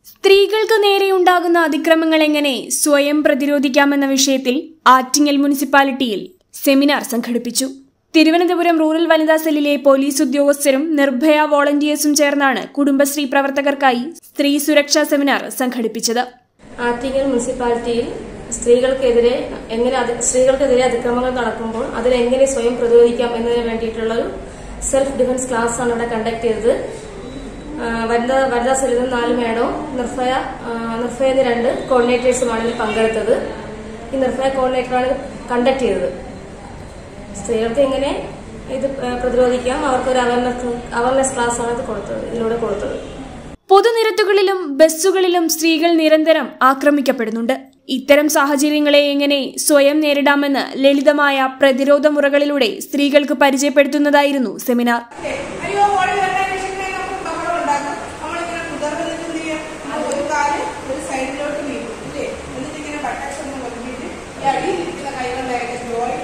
സ്ത്രീകൾക്ക് നേരെയുണ്ടാകുന്ന അതിക്രമങ്ങൾ എങ്ങനെ സ്വയം പ്രതിരോധിക്കാമെന്ന വിഷയത്തിൽ ആറ്റിങ്ങൽ മുനിസിപ്പാലിറ്റിയിൽ സെമിനാർ സംഘടിപ്പിച്ചു തിരുവനന്തപുരം റൂറൽ വനിതാ സെല്ലിലെ പോലീസ് ഉദ്യോഗസ്ഥരും നിർഭയ വോളണ്ടിയേഴ്സും ചേർന്നാണ് കുടുംബശ്രീ പ്രവർത്തകർക്കായി സ്ത്രീ സുരക്ഷാ സെമിനാർ സംഘടിപ്പിച്ചത് ആറ്റിങ്ങൽ മുനിസിപ്പാലിറ്റിയിൽ സ്ത്രീകൾക്കെതിരെ എങ്ങനെ അതി- സ്ത്രീകൾക്കെതിരെ അതിക്രമങ്ങൾ നടക്കുമ്പോൾ അതിലെങ്ങനെ സ്വയം പ്രതിരോധിക്കാം എന്നതിന് വേണ്ടിയിട്ടുള്ള ഒരു സെൽഫ് ഡിഫൻസ് ക്ലാസ് ആണ് ഇവിടെ കണ്ടക്ട് ചെയ്തത് ആ, വനിതാ വനിതാ സെല്ലിൽ നിന്ന് നാല് മേഡവും നിർഭയ ആ, നിർഭയ എന്ന് രണ്ട് കോർഡിനേറ്റേഴ്സുമാണ് ഇതിൽ പങ്കെടുത്തത് ഈ നിർഭയ കോർഡിനേറ്ററാണ് കണ്ടക്ട് ചെയ്തത് സ്ത്രീകൾക്ക് എങ്ങനെ ഇത് ആ, പ്രതിരോധിക്കാം അവർക്കൊരു അവയർനെസ് അവയർനെസ് ക്ലാസ് ആണ് ഇത് കൊടുത്തത് ഇതിലൂടെ കൊടുത്തത് പൊതുനിരത്തുകളിലും ബസ്സുകളിലും സ്ത്രീകൾ നിരന്തരം ആക്രമിക്കപ്പെടുന്നുണ്ട് ഇത്തരം സാഹചര്യങ്ങളെ എങ്ങനെ സ്വയം നേരിടാമെന്ന് ലളിതമായ പ്രതിരോധ മുറകളിലൂടെ സ്ത്രീകൾക്ക് പരിചയപ്പെടുത്തുന്നതായിരുന്നു സെമിനാർ അയ്യോ മോള് വരാൻ രക്ഷിക്കണേ നമുക്ക് ബഹളം ഉണ്ടാക്കും നമ്മളിങ്ങനെ കുതിർന്ന് നിന്നിട്ട് എന്ത് ചെയ്യും നമ്മൾ ഒരു കാല് ഒരു സൈഡിലോട്ട് നീക്കും ഇല്ലേ എന്നിട്ട് ഇങ്ങനെ ബട്ടക്സ് ഒന്ന് നോക്കിയിട്ട് ഈ അടിയിലിരിക്കുന്ന കൈകളിലായിട്ട് ജോയി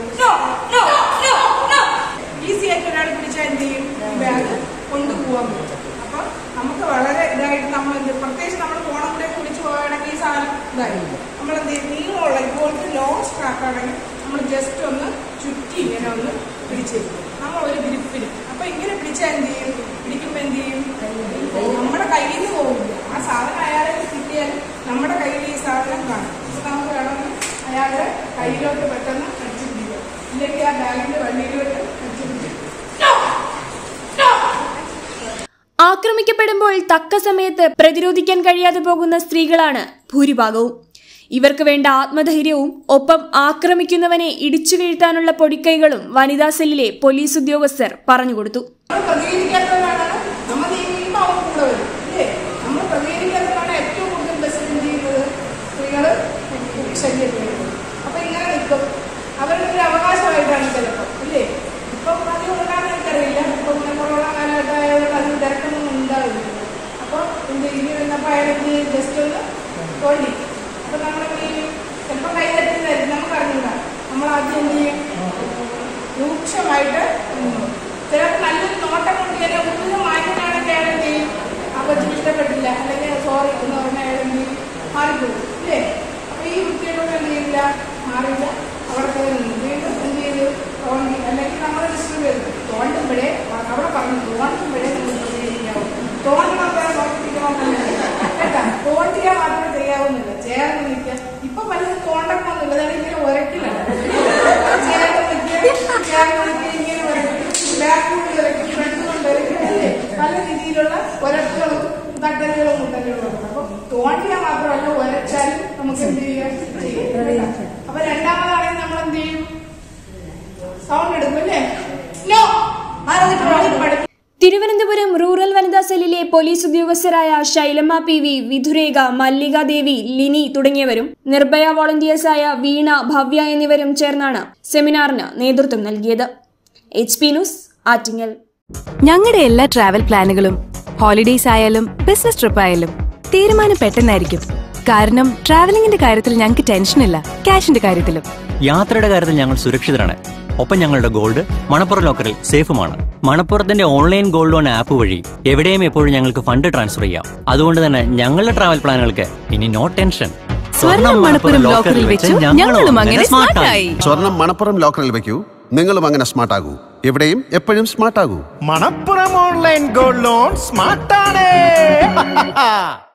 ഈസി ആയിട്ട് ഒരാൾ പിടിച്ചാൽ എന്ത് ചെയ്യും ഈ ബാഗ് കൊണ്ടുപോകാൻ പറ്റും അപ്പൊ നമുക്ക് വളരെ ഇതായിട്ട് നമ്മൾ എന്ത് പ്രത്യേകിച്ച് നമ്മൾ ഫോണും കൂടെ പിടിച്ചു പോവുകയാണെങ്കിൽ ഈ സാധനം ഇതായിരിക്കും നമ്മൾ എന്ത് ചെയ്യും നീളമുള്ള ഇതുപോലത്തെ ലോങ് സ്ട്രാക്ക് ആണെങ്കിൽ നമ്മൾ ജസ്റ്റ് ഒന്ന് ചുറ്റി ഇങ്ങനെ ഒന്ന് പിടിച്ചേക്കും നമ്മൾ ഒരു ഗ്രിപ്പിൽ അപ്പൊ ഇങ്ങനെ പിടിച്ചാൽ എന്ത് ചെയ്യും പിടിക്കുമ്പോ എന്ത് ചെയ്യും നമ്മുടെ കയ്യിൽ നിന്ന് പോകില്ല ആ സാധനം അയാളെ കിട്ടിയാൽ നമ്മുടെ കയ്യിൽ ഈ സാധനം കാണും അപ്പൊ നമുക്ക് വേണമെങ്കിൽ അയാളുടെ കയ്യിലോട്ട് പെട്ടെന്ന് അടിച്ചു പിടിക്കാം ഇല്ലെങ്കിൽ ആ ബാഗിന്റെ വണ്ടിയിലോട്ട് അടിച്ചു പിടിക്കും ആക്രമിക്കപ്പെടുമ്പോൾ തക്ക സമയത്ത് പ്രതിരോധിക്കാൻ കഴിയാതെ പോകുന്ന സ്ത്രീകളാണ് ഭൂരിഭാഗവും ഇവർക്ക് വേണ്ട ആത്മധൈര്യവും ഒപ്പം ആക്രമിക്കുന്നവനെ ഇടിച്ചു വീഴ്ത്താനുള്ള പൊടിക്കൈകളും വനിതാ സെല്ലിലെ പോലീസ് ഉദ്യോഗസ്ഥർ പറഞ്ഞുകൊടുത്തു നമ്മൾ പ്രതികരിക്കാത്തവരാണ് നമ്മൾ നീങ്ങുമ്പോൾ അവർ കൂടെ വരും ഇല്ലേ നമ്മൾ പ്രതികരിക്കാത്തവരാണ് ഏറ്റവും കൂടുതൽ ബസ്സിൽ എന്ത് ചെയ്യുന്നത് സ്ത്രീകൾ ശല്യം ചെയ്യുന്നത് അപ്പൊ ഇങ്ങനെ നിൽക്കും അവരുടെ ഒരു അവകാശമായിട്ടാണ് ചിലപ്പോൾ ഇല്ലേ ഇപ്പം അത് കൊണ്ടാണ് എനിക്കറിയില്ല ഇപ്പം പിന്നെ കൊറോണ കാലഘട്ടമായതുകൊണ്ട് അതിന് തിരക്കൊന്നും ഉണ്ടാവില്ല അപ്പോൾ എന്ത് ഇങ്ങനെ വന്നപ്പോൾ അയാൾക്ക് ജസ്റ്റ് ഒന്ന് തോണ്ടി അപ്പൊ നമ്മളെന്ത് ചെയ്യും ചിലപ്പോൾ കൈ തട്ടുന്നതായിരിക്കും നമുക്ക് അറിഞ്ഞൂടാ നമ്മൾ ആദ്യം എന്ത് ചെയ്യും രൂക്ഷമായിട്ട് നിന്നു. ചിലപ്പോൾ നല്ലൊരു നോട്ടം കൊണ്ട് തന്നെ ഉള്ളിൽ മാറ്റാനാണെങ്കിൽ അയാൾ എന്ത് ചെയ്യും ആ കൊച്ചിന് ഇഷ്ടപ്പെട്ടില്ല അല്ലെങ്കിൽ സോറി എന്ന് പറഞ്ഞാൽ അയാൾ എന്ത് ചെയ്യും മാറിപ്പോകും ഇല്ലേ അപ്പൊ ഈ കുട്ടികളോട് എന്ത് ചെയ്യില്ല മാറില്ല അവിടെ പോയി നിന്നു വീണ്ടും എന്ത് ചെയ്തു തോണ്ടി അല്ലെങ്കിൽ നമ്മൾ ഡിസ്റ്റർബ് ചെയ്തു തോണ്ടുമ്പോഴേ അവിടെ പറഞ്ഞു തോണ്ടുമ്പോഴേ നമ്മൾ പ്രതികരിക്കാവൂ തോന്നണം പോലെ നോക്കിപ്പിക്കണമെന്നില്ല കേട്ടാ തോണ്ടിയാൽ മാത്രമേ ചെയ്യാവുന്നില്ല ചേർന്ന് നിൽക്കുക ഇപ്പൊ പലരും തോണ്ടണമെന്നില്ല അതാണ് ഇങ്ങനെ ഉരക്കിലാണ് ചേർന്ന് നിൽക്കുക ചേർന്ന് നിൽക്കുക ഇങ്ങനെ ഉരക്കും ബാക്ക് ഉരക്കും ഫ്രണ്ട് കൊണ്ട് ഉരക്കും അല്ലേ പല രീതിയിലുള്ള ഉരക്കുകളും തട്ടലുകളും മുട്ടലുകളും ഉണ്ട് അപ്പൊ തോണ്ടിയാൽ മാത്രമല്ല ഉരച്ചാലും നമുക്ക് എന്ത് ചെയ്യാം ചെയ്യാം. കേട്ടാ? അപ്പൊ രണ്ടാമതാണെങ്കിൽ നമ്മൾ എന്ത് ചെയ്യും സൗണ്ട് എടുക്കും അല്ലേ നോ പഠിക്കും തിരുവനന്തപുരം റൂറൽ വനിതാ സെല്ലിലെ പോലീസ് ഉദ്യോഗസ്ഥരായ ശൈലമ്മ പി വി വിധുരേഖ മല്ലിക ദേവി ലിനി തുടങ്ങിയവരും നിർഭയ വോളണ്ടിയേഴ്സായ വീണ ഭവ്യ എന്നിവരും ചേർന്നാണ് സെമിനാറിന് നേതൃത്വം നൽകിയത് എച്ച് പി ന്യൂസ് ആറ്റിങ്ങൽ ഞങ്ങളുടെ എല്ലാ ട്രാവൽ പ്ലാനുകളും ഹോളിഡേയ്സ് ആയാലും ബിസിനസ് ട്രിപ്പ് ആയാലും തീരുമാനം പെട്ടെന്നായിരിക്കും കാരണം ട്രാവലിംഗിന്റെ കാര്യത്തിൽ ഞങ്ങൾക്ക് ടെൻഷനില്ല ക്യാഷിന്റെ കാര്യത്തിലും യാത്രയുടെ കാര്യത്തിൽ ഞങ്ങൾ സുരക്ഷിതരാണ് ഒപ്പം ഞങ്ങളുടെ ഗോൾഡ് മണപ്പുറം ലോക്കറിൽ സേഫുമാണ് മണപ്പുറത്തിന്റെ ഓൺലൈൻ ഗോൾഡ് ലോൺ ആപ്പ് വഴി എവിടെയും എപ്പോഴും ഞങ്ങൾക്ക് ഫണ്ട് ട്രാൻസ്ഫർ ചെയ്യാം അതുകൊണ്ട് തന്നെ ഞങ്ങളുടെ ട്രാവൽ പ്ലാനുകൾക്ക് ഇനി നോ ടെൻഷൻ സ്വർണം മണപ്പുറം ലോക്കറിൽ വെച്ചു ഞങ്ങളും അങ്ങനെ സ്മാർട്ട് ആയി സ്വർണം മണപ്പുറം ലോക്കറിൽ വെക്കൂ നിങ്ങളും അങ്ങനെ സ്മാർട്ട് ആകൂ എവിടെയും എപ്പോഴും സ്മാർട്ട് ആകൂ മണപ്പുറം ഓൺലൈൻ ഗോൾഡ് ലോൺ സ്മാർട്ടാണ്